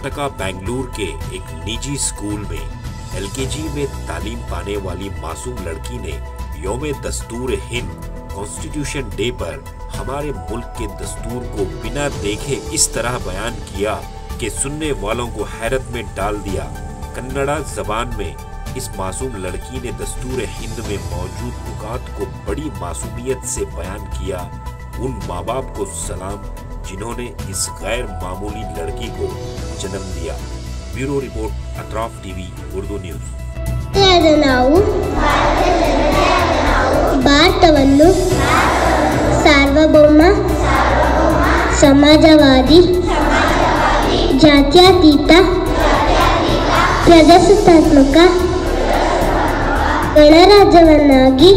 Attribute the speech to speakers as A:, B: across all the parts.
A: कर्नाटका बेंगलुरु के एक निजी स्कूल में एलकेजी में तालीम पाने वाली मासूम लड़की ने योम दस्तूर हिंद कॉन्स्टिट्यूशन डे पर हमारे मुल्क के दस्तूर को बिना देखे इस तरह बयान किया कि सुनने वालों को हैरत में डाल दिया कन्नड़ा जबान में इस मासूम लड़की ने दस्तूर हिंद में मौजूद नुकात को बड़ी मासूमियत से बयान किया उन माँ बाप को सलाम जिन्होंने इस गैर मामूली लड़की को जन्म दिया bureau report Atraf TV Urdu news
B: ಆದ ನಾವು ಭಾರತವನ್ನು ಸಾರ್ವಭೌಮ ಸಮಾಜವಾದಿ ಜಾತ್ಯತೀತ ಪ್ರಜಾಸತ್ತಾತ್ಮಕ ಗಣರಾಜ್ಯವನ್ನಾಗಿ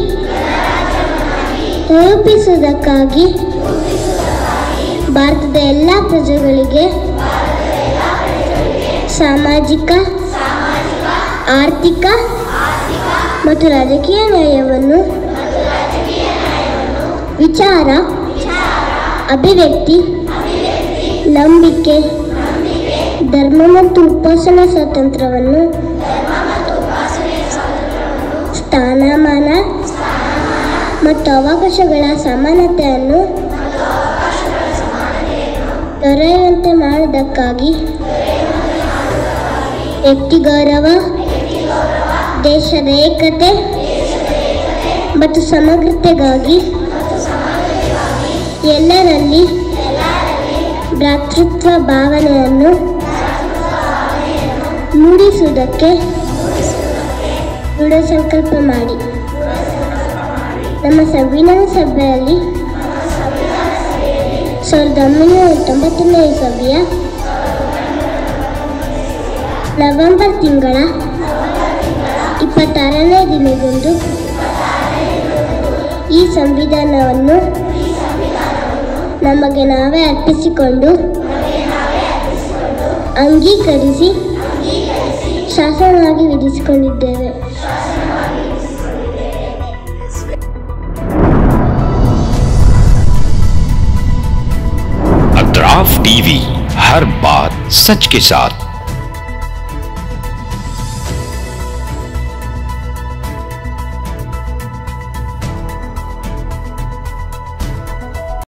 B: ರೂಪಿಸುವುದಕ್ಕಾಗಿ ಭಾರತದ ಎಲ್ಲ ಪ್ರಜೆಗಳಿಗೆ ಸಾಮಾಜಿಕ ಆರ್ಥಿಕ ಮತ್ತು ರಾಜಕೀಯ ನ್ಯಾಯವನ್ನು ವಿಚಾರ ಅಭಿವ್ಯಕ್ತಿ ನಂಬಿಕೆ ಧರ್ಮ ಮತ್ತು ಉಪಾಸನಾ ಸ್ವಾತಂತ್ರ್ಯವನ್ನು ಸ್ಥಾನಮಾನ ಮತ್ತು ಅವಕಾಶಗಳ ಸಮಾನತೆಯನ್ನು ದೊರೆಯುವಂತೆ ಮಾಡುವುದಕ್ಕಾಗಿ ವ್ಯಕ್ತಿ ಗೌರವ ದೇಶದ ಏಕತೆ ಮತ್ತು ಸಮಗ್ರತೆಗಾಗಿ ಎಲ್ಲರಲ್ಲಿ ಭ್ರಾತೃತ್ವ ಭಾವನೆಯನ್ನು ಮೂಡಿಸುವುದಕ್ಕೆ ದೃಢ ಸಂಕಲ್ಪ ಮಾಡಿ ನಮ್ಮ ಸಂವಿಧಾನ ಸಭೆಯಲ್ಲಿ ಸಾವಿರದ ಒಂಬೈನೂರ ತೊಂಬತ್ತನೇ ಇಸವಿಯ ನವೆಂಬರ್ ತಿಂಗಳ ಇಪ್ಪತ್ತಾರನೇ ದಿನದಂದು ಈ ಸಂವಿಧಾನವನ್ನು ನಮಗೆ ನಾವೇ ಅರ್ಪಿಸಿಕೊಂಡು ಅಂಗೀಕರಿಸಿ ಶಾಸನವಾಗಿ ವಿಧಿಸಿಕೊಂಡಿದ್ದೇವೆ
C: अतराफ टीवी हर बात सच के साथ